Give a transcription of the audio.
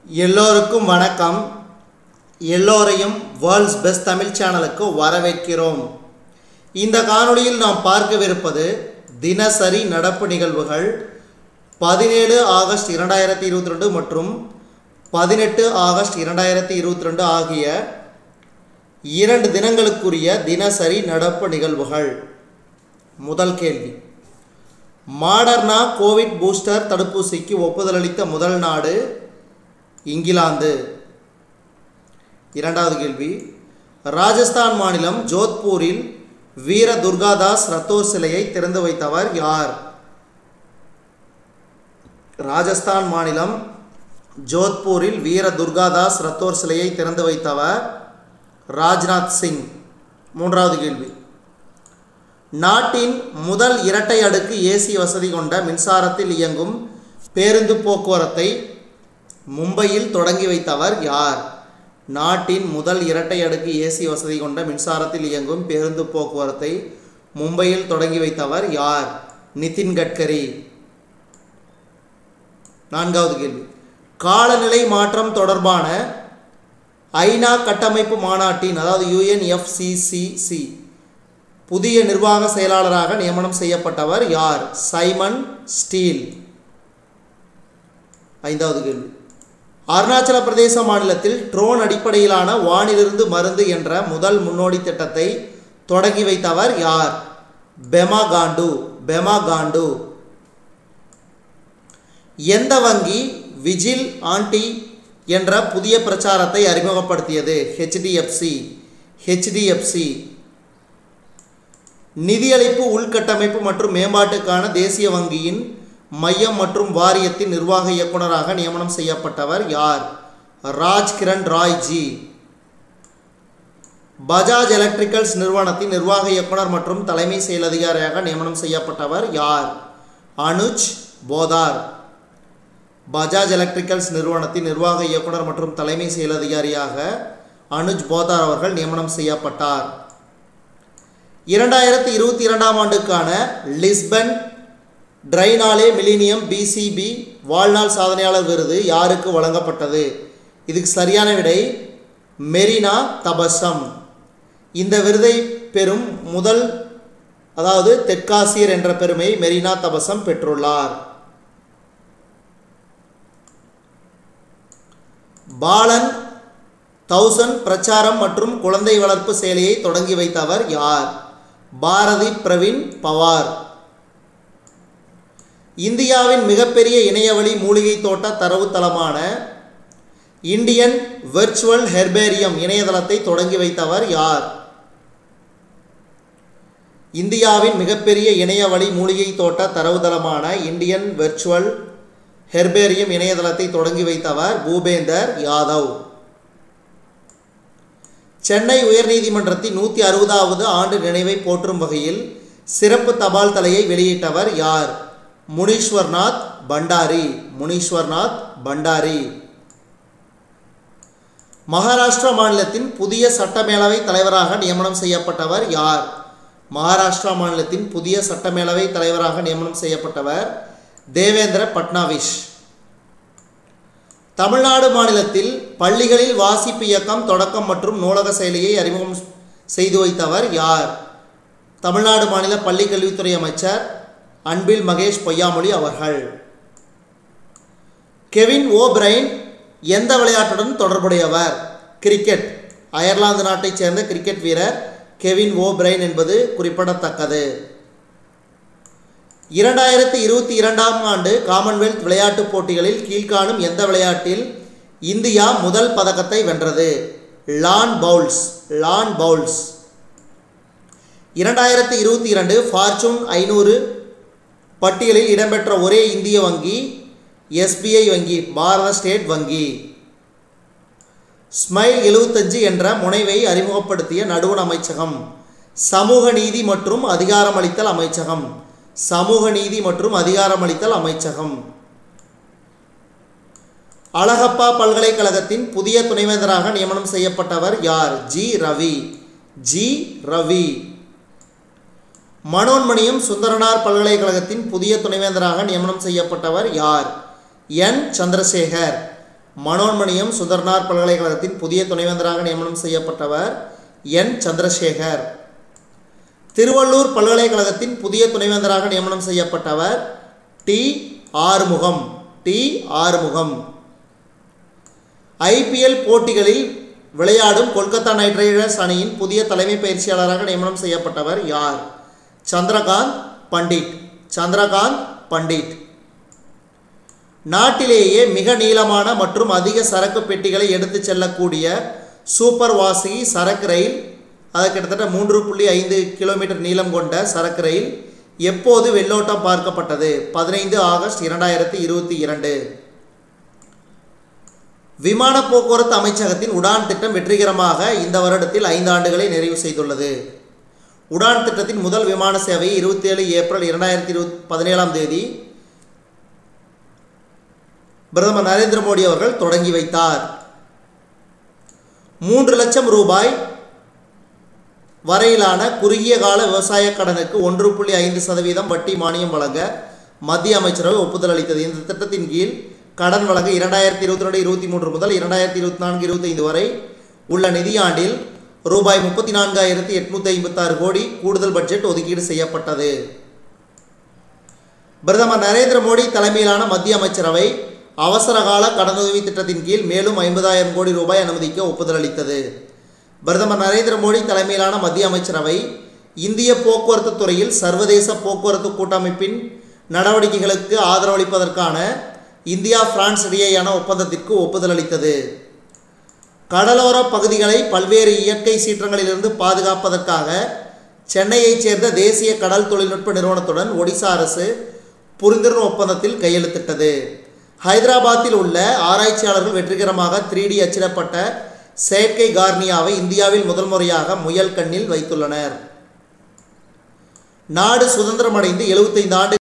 எல்லோருக்கும் வணக்கம் எல்லோரையும் வேர்ல்ட்ஸ் பெஸ்ட் தமிழ் சேனலுக்கு வரவேற்கிறோம் இந்த காணொளியில் நாம் பார்க்கவிருப்பது தினசரி நடப்பு நிகழ்வுகள் பதினேழு ஆகஸ்ட் இரண்டாயிரத்தி இருபத்தி ரெண்டு மற்றும் பதினெட்டு ஆகஸ்ட் இரண்டாயிரத்தி இருபத்தி ரெண்டு ஆகிய இரண்டு தினங்களுக்குரிய தினசரி நடப்பு நிகழ்வுகள் முதல் கேள்வி மாடர்னா கோவிட் பூஸ்டர் தடுப்பூசிக்கு ஒப்புதல் அளித்த முதல் நாடு இங்கிலாந்து இரண்டாவது கேள்வி ராஜஸ்தான் மாநிலம் ஜோத்பூரில் வீர துர்காதாஸ் ரத்தோர் சிலையை திறந்து வைத்தவர் யார் ராஜஸ்தான் மாநிலம் ஜோத்பூரில் வீர துர்காதாஸ் ரத்தோர் சிலையை திறந்து வைத்தவர் ராஜ்நாத் சிங் மூன்றாவது கேள்வி நாட்டின் முதல் இரட்டை அடுக்கு ஏசி வசதி கொண்ட மின்சாரத்தில் இயங்கும் பேருந்து போக்குவரத்தை மும்பையில் தொடங்கி வைத்தவர் யார் நாட்டின் முதல் இரட்டை அடுக்கு ஏசி வசதி கொண்ட மின்சாரத்தில் இயங்கும் பேருந்து போக்குவரத்தை மும்பையில் தொடங்கி வைத்தவர் யார் நிதின் கட்கரி நான்காவது கேள்வி காலநிலை மாற்றம் தொடர்பான ஐநா கட்டமைப்பு மாநாட்டின் அதாவது யுஎன்எஃப்சிசிசி புதிய நிர்வாக செயலாளராக நியமனம் செய்யப்பட்டவர் யார் சைமன் ஸ்டீல் ஐந்தாவது கேள்வி அருணாச்சல பிரதேச மாநிலத்தில் ட்ரோன் அடிப்படையிலான வானிலிருந்து மருந்து என்ற முதல் முன்னோடி திட்டத்தை தொடங்கி வைத்தவர் யார் பெமா காண்டு பெமா காண்டு எந்த வங்கி விஜில் ஆண்டி என்ற புதிய பிரச்சாரத்தை அறிமுகப்படுத்தியது ஹெச்டிஎஃப்சி ஹெச்டிஎஃப்சி நிதியளிப்பு உள்கட்டமைப்பு மற்றும் மேம்பாட்டுக்கான தேசிய வங்கியின் மையம் மற்றும் வாரியத்தின் நிர்வாக இயக்குநராக நியமனம் செய்யப்பட்டவர் யார் ராஜ் கிரண் ராய் ஜி பஜாஜ் எலக்ட்ரிக்கல்ஸ் நிறுவனத்தின் நிர்வாக இயக்குனர் மற்றும் தலைமை செயல் அதிகாரியாக நியமனம் செய்யப்பட்டவர் யார் அனுஜ் போதார் பஜாஜ் எலக்ட்ரிக்கல்ஸ் நிறுவனத்தின் நிர்வாக இயக்குனர் மற்றும் தலைமை செயல் அதிகாரியாக அனுஜ் போதார் அவர்கள் நியமனம் செய்யப்பட்டார் இரண்டாயிரத்தி இருபத்தி இரண்டாம் ஆண்டுக்கான லிஸ்பன் ட்ரைனாலே மிலினியம் பிசிபி வாழ்நாள் சாதனையாளர் விருது யாருக்கு வழங்கப்பட்டது இதுக்கு சரியான விடை மெரினா தபசம் இந்த விருதை பெறும் முதல் அதாவது தெற்காசியர் என்ற பெருமை மெரினா தபசம் பெற்றுள்ளார் பாலன் தௌசண்ட் பிரச்சாரம் மற்றும் குழந்தை வளர்ப்பு சேலையை தொடங்கி வைத்தவர் யார் பாரதி பிரவீன் பவார் இந்தியாவின் மிகப்பெரிய இணையவழி மூலிகை தோட்ட தரவுத்தளமான இந்தியன் வெர்ச்சுவல் ஹெர்பேரியம் இணையதளத்தை தொடங்கி வைத்தவர் யார் இந்தியாவின் மிகப்பெரிய இணையவழி மூலிகை தோட்ட தரவுத்தளமான இந்தியன் வெர்ச்சுவல் ஹெர்பேரியம் இணையதளத்தை தொடங்கி வைத்தவர் பூபேந்தர் யாதவ் சென்னை உயர்நீதிமன்றத்தின் நூற்றி அறுபதாவது ஆண்டு நினைவை போற்றும் வகையில் சிறப்பு தபால் தலையை வெளியிட்டவர் யார் முனீஸ்வர்நாத் பண்டாரி முனீஸ்வர்நாத் பண்டாரி மகாராஷ்டிரா மாநிலத்தின் புதிய சட்டமேலவை தலைவராக நியமனம் செய்யப்பட்டவர் யார் மகாராஷ்டிரா மாநிலத்தின் புதிய சட்டமேலவை தலைவராக நியமனம் செய்யப்பட்டவர் தேவேந்திர பட்னாவிஸ் தமிழ்நாடு மாநிலத்தில் பள்ளிகளில் வாசிப்பு இயக்கம் தொடக்கம் மற்றும் நூலக செயலியை அறிமுகம் செய்து வைத்தவர் யார் தமிழ்நாடு மாநில பள்ளி கல்வித்துறை அமைச்சர் அன்பில் மகேஷ் பொய்யாமொழி அவர்கள் கெவின் ஓ பிரைன் எந்த விளையாட்டுடன் தொடர்புடையவர் கிரிக்கெட் அயர்லாந்து நாட்டைச் சேர்ந்த கிரிக்கெட் வீரர் கெவின் ஓ பிரைன் என்பது குறிப்பிடத்தக்கது இரண்டாயிரத்தி இருபத்தி இரண்டாம் ஆண்டு காமன்வெல்த் விளையாட்டுப் போட்டிகளில் கீழ்காணும் எந்த விளையாட்டில் இந்தியா முதல் பதக்கத்தை வென்றது லான் பவுல்ஸ் லான் பவுல்ஸ் இரண்டாயிரத்தி இருபத்தி இரண்டு ஃபார்ச்சூன் ஐநூறு பட்டியலில் இடம்பெற்ற ஒரே இந்திய வங்கி எஸ்பிஐ வங்கி பாரத ஸ்டேட் வங்கி ஸ்மைல் எழுபத்தஞ்சு என்ற முனைவை அறிமுகப்படுத்திய நடுவண் அமைச்சகம் சமூக நீதி மற்றும் அதிகாரமளித்தல் அமைச்சகம் சமூக நீதி மற்றும் அதிகாரமளித்தல் அமைச்சகம் அழகப்பா பல்கலைக்கழகத்தின் புதிய துணைவேந்தராக நியமனம் செய்யப்பட்டவர் யார் ஜி ரவி ஜி ரவி மனோன்மணியம் சுந்தரனார் பல்கலைக்கழகத்தின் புதிய துணைவேந்தராக நியமனம் செய்யப்பட்டவர் யார் என் சந்திரசேகர் மனோன்மணியம் சுதர்னார் பல்கலைக்கழகத்தின் புதிய துணைவேந்தராக நியமனம் செய்யப்பட்டவர் என் சந்திரசேகர் திருவள்ளூர் பல்கலைக்கழகத்தின் புதிய துணைவேந்தராக நியமனம் செய்யப்பட்டவர் T Arumugam T Arumugam IPL போட்டிகளில் விளையாடும் கொல்கத்தா நைட் ரைடர்ஸ் அணியின் புதிய தலைமை பயிற்சியாளராக நியமனம் செய்யப்பட்டவர் யார் சந்திரகாந்த் பண்டிட் சந்திரகாந்த் பண்டிட் நாட்டிலேயே மிக நீளமான மற்றும் அதிக சரக்கு பெட்டிகளை எடுத்துச் செல்லக்கூடிய சூப்பர் வாசி சரக்கு ரயில் அது கிட்டத்தட்ட மூன்று புள்ளி ஐந்து கிலோமீட்டர் நீளம் கொண்ட சரக்கு ரயில் எப்போது வெள்ளோட்டம் பார்க்கப்பட்டது பதினைந்து ஆகஸ்ட் இரண்டாயிரத்தி இருபத்தி இரண்டு விமான போக்குவரத்து அமைச்சகத்தின் உடான் திட்டம் வெற்றிகரமாக இந்த வருடத்தில் ஐந்து ஆண்டுகளை நிறைவு செய்துள்ளது உடான் திட்டத்தின் முதல் விமான சேவையை இருபத்தி ஏழு ஏப்ரல் இரண்டாயிரத்தி இருபத் பதினேழாம் தேதி பிரதமர் நரேந்திர மோடி அவர்கள் தொடங்கி வைத்தார் மூன்று லட்சம் ரூபாய் வரையிலான குறுகிய கால விவசாய கடனுக்கு ஒன்று புள்ளி ஐந்து சதவீதம் வட்டி மானியம் வழங்க மத்திய அமைச்சரவை ஒப்புதல் அளித்தது இந்த திட்டத்தின் கீழ் கடன் வழங்க இரண்டாயிரத்தி இருபத்தி ரெண்டு இருபத்தி மூன்று முதல் இரண்டாயிரத்தி இருபத்தி நான்கு இருபத்தைந்து வரை உள்ள நிதியாண்டில் ரூபாய் முப்பத்தி நான்காயிரத்தி எட்நூற்றி ஐம்பத்தாறு கோடி கூடுதல் பட்ஜெட் ஒதுக்கீடு செய்யப்பட்டது பிரதமர் நரேந்திர மோடி தலைமையிலான மத்திய அமைச்சரவை அவசரகால கடனுதவி திட்டத்தின் கீழ் மேலும் ஐம்பதாயிரம் கோடி ரூபாய் அனுமதிக்க ஒப்புதல் அளித்தது பிரதமர் நரேந்திர மோடி தலைமையிலான மத்திய அமைச்சரவை இந்திய போக்குவரத்து துறையில் சர்வதேச போக்குவரத்து கூட்டமைப்பின் நடவடிக்கைகளுக்கு ஆதரவளிப்பதற்கான இந்தியா பிரான்ஸ் இடையேயான ஒப்பந்தத்திற்கு ஒப்புதல் அளித்தது கடலோர பகுதிகளை பல்வேறு இயற்கை சீற்றங்களிலிருந்து பாதுகாப்பதற்காக சென்னையைச் சேர்ந்த தேசிய கடல் தொழில்நுட்ப நிறுவனத்துடன் ஒடிசா அரசு புரிந்துணர்வு ஒப்பந்தத்தில் கையெழுத்திட்டது ஹைதராபாத்தில் உள்ள ஆராய்ச்சியாளர்கள் வெற்றிகரமாக த்ரீ டி அச்சிடப்பட்ட செயற்கை கார்னியாவை இந்தியாவில் முதல் முறையாக முயல் கண்ணில் வைத்துள்ளனர் நாடு சுதந்திரமடைந்து எழுபத்தைந்து ஆண்டு